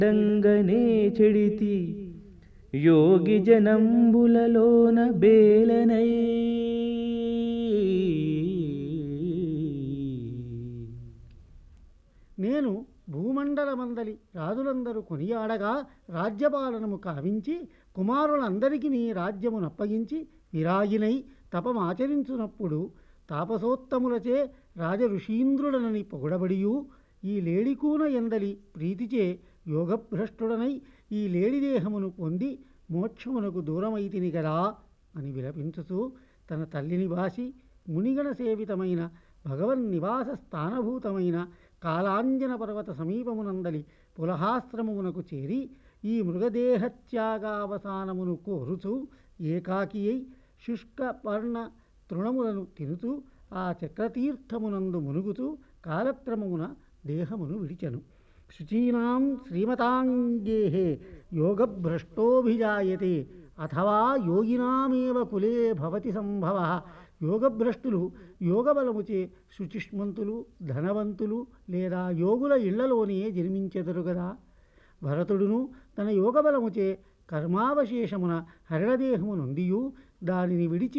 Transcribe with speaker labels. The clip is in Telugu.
Speaker 1: డంగనే చెడితి యోగి జనంబులలోన బేలనై
Speaker 2: నేను భూమండలమందలి రాజులందరూ కొనియాడగా రాజ్యపాలనము కావించి కుమారులందరికీ నీ రాజ్యమునప్పగించి విరాగినై తపమాచరించునప్పుడు తాపసోత్తములచే రాజ ఋషీంద్రుడనని పొగడబడియు ఈ లేడికూన ఎందలి ప్రీతిచే యోగభ్రష్టుడనై ఈ లేడి దేహమును పొంది మోక్షమునకు దూరమైతిని గదా అని విలపించుతూ తన తల్లిని బాసి మునిగణ సేవితమైన భగవన్ నివాస స్థానభూతమైన కాలాంజన పర్వత సమీపమునందలి పులహాశ్రమమునకు చేరి ఈ మృగదేహత్యాగావసానమును కోరుచు ఏకాకి అయి శుష్క పర్ణ తృణములను తినుతూ ఆ చక్రతీర్థమునందు మునుగుతూ కాలక్రమమున దేహమును విడిచెను శుచీనాం శ్రీమతాంగేహే యోగభ్రష్టోభిజాయతే అథవా యోగినామేవ కులే భవతి సంభవ యోగభ్రష్టులు యోగబలముచే శుచిష్మంతులు ధనవంతులు లేదా యోగుల ఇళ్లలోనే జన్మించెదరు కదా భరతుడును తన యోగబలముచే కర్మావశేషమున హరిణదేహము నొందియు దానిని విడిచి